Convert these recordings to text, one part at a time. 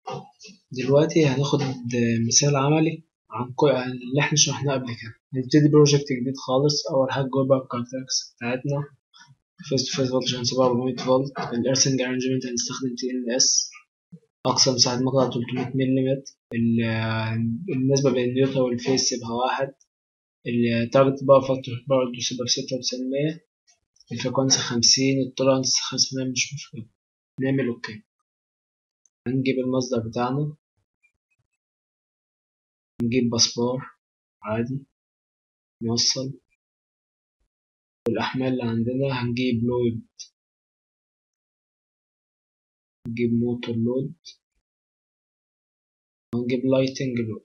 دلوقتي هناخد مثال عملي عن كل عن اللي احنا شرحناه قبل كده هنبتدي بروجكت جديد خالص أول حاجة جوه بقى الكارتكس بتاعتنا فيست فيست فولت 700 فولت الارسنج ارانجمنت هنستخدم تي ان اس أقصى مساحة مقطع 300 ملم النسبة بين النيوتن والفيس سيبها واحد التارجت باور فاكتور برضه سيبها بستة وتسعين الفريكونسي خمسين التولرانس خمسة مش مشكلة نعمل اوكي هنجيب المصدر بتاعنا نجيب باسبار عادي نوصل والأحمال اللي عندنا هنجيب لود نجيب موتور لود ونجيب لايتنج لود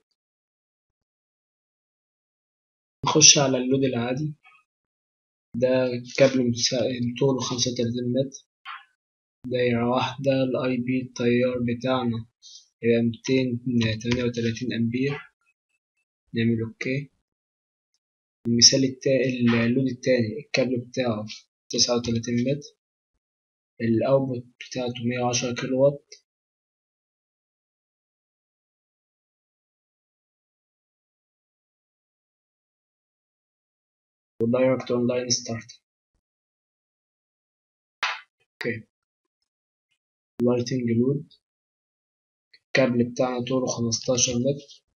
نخش على اللود العادي ده كابل طوله خمسة وتلاتين متر دايرة واحدة الاي بي التيار بتاعنا يبقى ميتين تمانية وتلاتين أمبير نعمل اوكي المثال التاني اللود التاني الكابل بتاعه تسعة وتلاتين متر الأوتبوت بتاعته مية وعشرة كيلو وات ودايركت اونلاين ستارت اوكي لايتنج لود الكابل بتاعنا طوله خمستاشر متر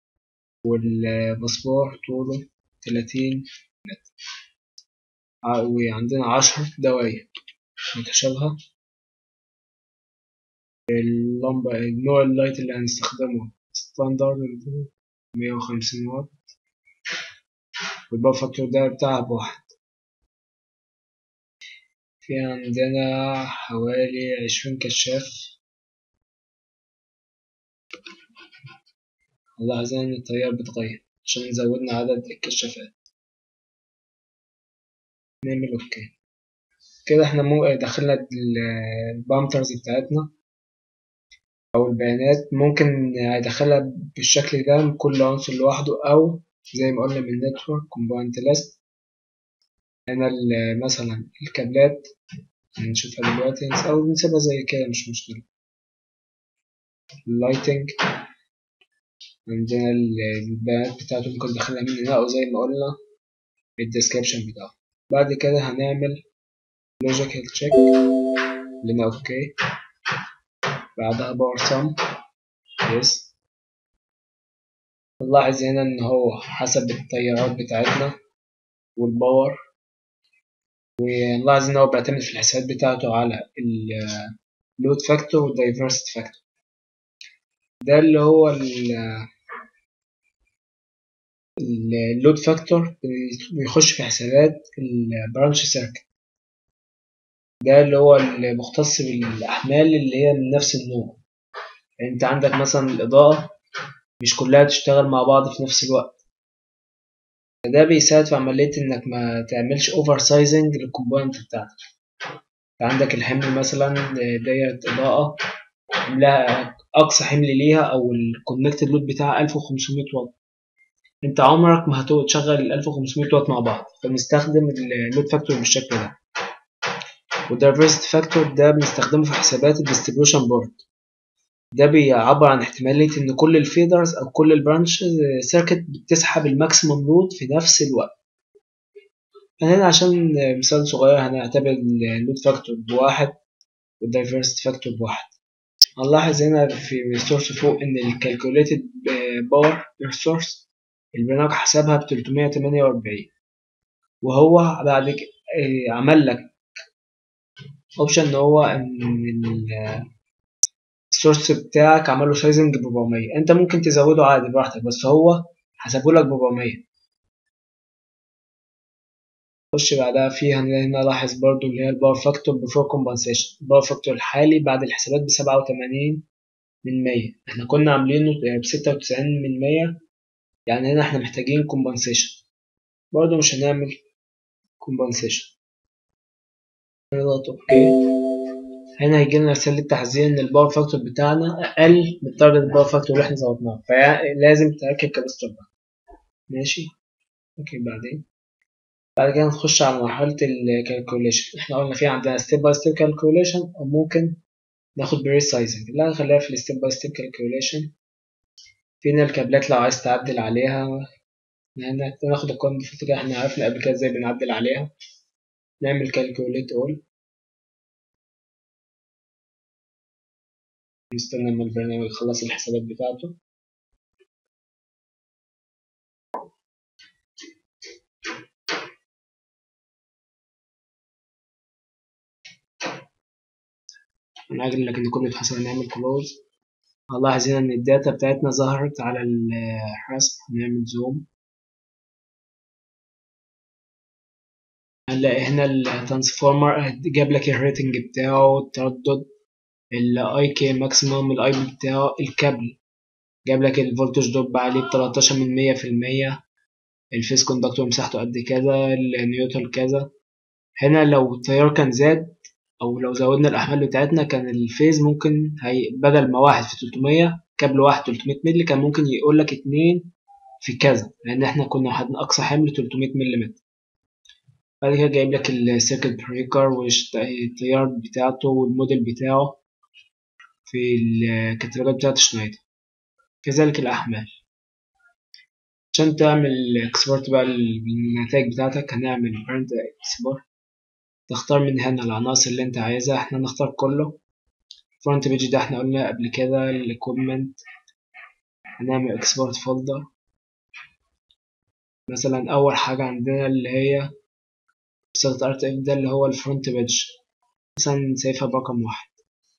والمصباح طوله تلاتين متر وعندنا عشر دواير متشابهة اللمبة نوع اللايت اللي هنستخدمه ستاندرد مية وخمسين واط والباور فاكتور ده بتاعها بواحد في عندنا حوالي عشرين كشاف نلاحظ إن التيار بيتغير عشان زودنا عدد الكشافات نعمل اوكي كده احنا مو دخلنا البامترز بتاعتنا او البيانات ممكن هيدخلها بالشكل ده كل عنصر لوحده او زي ما قلنا من نتورك كومبوننت ليست هنا مثلا الكابلات هنشوفها دلوقتي او بنسيبها زي كده مش مشكلة اللايتنج عندنا البيانات بتاعته ممكن ندخلها من هنا او زي ما قلنا الديسكريبشن بتاعه بعد كده هنعمل لوجيكال تشيك لنا اوكي بعدها باور سم يس نلاحظ هنا ان هو حسب التيارات بتاعتنا والباور ونلاحظ ان هو بيعتمد في الحسابات بتاعته على اللود فاكتور والدايفرست فاكتور ده اللي هو اللود فاكتور بيخش في حسابات البرانش سيركت ده اللي هو المختص بالأحمال اللي هي من نفس النوع يعني انت عندك مثلا الإضاءة مش كلها تشتغل مع بعض في نفس الوقت فده بيساعد في عملية إنك ما تعملش أوفر سايزنج للكومبوننت بتاعتك عندك الحمل مثلا دايرة إضاءة حملها أقصى حمل ليها أو الكونكتد لود بتاعها 1500 واط أنت عمرك ما هتشغل ال 1500 واط مع بعض فبنستخدم اللود فاكتور بالشكل ده والدايفرست فاكتور ده بنستخدمه في حسابات الديستريبيوشن بورد ده بيعبر عن احتمالية إن كل الفيدرز أو كل البرانش سيركت بتسحب الماكسيموم لود في نفس الوقت هنا عشان مثال صغير هنعتبر اللود فاكتور بواحد والدايفرست فاكتور بواحد هنلاحظ هنا في السورس فوق إن الكالكوليتد باور ريسورس البرنامج حسبها بتلتمية تمانية وأربعين وهو بعد عمل لك اوبشن ان هو ان السورس بتاعك عمل له سايزنج ب 400 انت ممكن تزوده عادي براحتك بس هو حسبه لك ب 400 خش بعدها فيها هنا لاحظ برضو اللي هي الباور فاكتور بفور كومبنسيشن الباور فاكتور الحالي بعد الحسابات ب 87 من 100 احنا كنا عاملينه ب 96 من 100 يعني هنا احنا محتاجين كومبنسيشن برضو مش هنعمل كومبنسيشن نضغط اوكي هنا هيجي لنا رسالة تحذير ان الباور فاكتور بتاعنا اقل من التارجت الباور فاكتور اللي احنا ظبطناه فلازم تركب كاباستور بقى ماشي اوكي بعدين بعد كده نخش على مرحلة الكالكوليشن احنا قلنا في عندنا ستيب باي ستيب كالكوليشن او ممكن ناخد بري سايزنج لا نخليها في الستيب باي ستيب كالكوليشن فينا الكابلات لو عايز تعدل عليها ناخد القانون ديفولت كده احنا عرفنا قبل كده ازاي بنعدل عليها نعمل كالكوليت اول نستنى لما البرنامج يخلص الحسابات بتاعته هنأجل لكن كله اتحسب نعمل كلوز هنلاحظ هنا ان الداتا بتاعتنا ظهرت على الرسم هنعمل زوم هنلاقي هنا الترانسفورمر جاب لك الريتنج بتاعه التردد الاي كي ماكسيموم الاي بي بتاعه الكابل جاب لك الفولتج دروب عليه ب 13 من 100 في المية الفيس كوندكتور مساحته قد كذا النيوترال كذا هنا لو التيار كان زاد او لو زودنا الاحمال بتاعتنا كان الفيز ممكن هي بدل ما واحد في 300 كابل واحد 300 مللي كان ممكن يقول لك اتنين في كذا لان احنا كنا حاطين اقصى حمل 300 ملم بعد كده جايب لك السيركت بريكر والتيار بتاعته والموديل بتاعه في الكتالوجات بتاعت شنايدر كذلك الأحمال عشان تعمل اكسبورت بقى للنتائج بتاعتك هنعمل برنت اكسبورت تختار من هنا العناصر اللي انت عايزها احنا نختار كله فرونت بيج ده احنا قلنا قبل كده الكومنت هنعمل اكسبورت فولدر مثلا اول حاجة عندنا اللي هي صيغة ار اف ده اللي هو الفرونت بيج مثلا نسيفها برقم واحد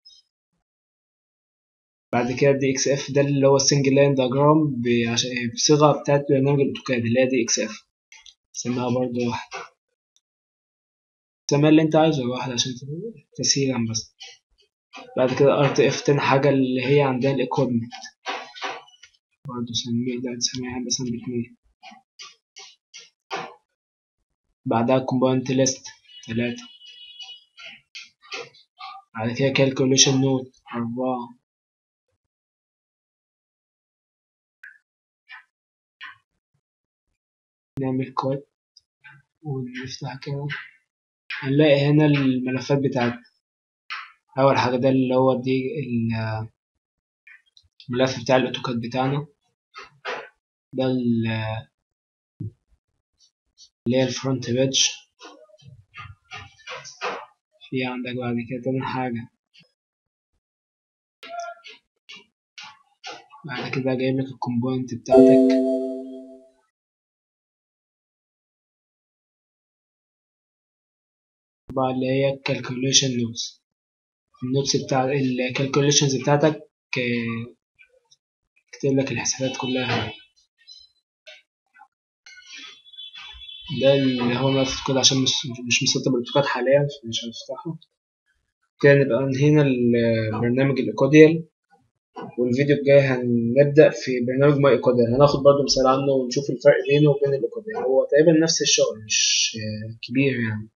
بعد كده دي اكس اف ده اللي هو السنجل لاين دياجرام بصيغة بتاعت برنامج الاوتوكاد اللي هي دي اكس اف سميها برضه واحد سميها اللي انت عايزه واحد عشان تسهيلا بس بعد كده ار تي اف تاني حاجة اللي هي عندها الايكويبمنت برضه سميها ده تسميها مثلا باتنين بعدها كومبوننت ليست تلاتة بعد كده كالكوليشن نوت أربعة نعمل كود ونفتح كده هنلاقي هنا الملفات بتاعتنا أول حاجة ده اللي هو دي الملف بتاع الأوتوكاد بتاعنا ده اللي هي الفرونت بيج في عندك بعد كده تاني حاجة بعد كده جايب لك الكومبوننت بتاعتك طبعا اللي هي الكالكوليشن نوتس النوتس بتاع الكالكوليشنز بتاعتك كتب لك الحسابات كلها ده اللي هو ملف كود عشان مش, مش مسطب الاوتوكاد حاليا مش هنفتحه كده نبقى انهينا البرنامج الايكوديال والفيديو الجاي هنبدأ في برنامج ماي ايكوديال هناخد برضه مثال عنه ونشوف الفرق بينه وبين الايكوديال هو تقريبا نفس الشغل مش كبير يعني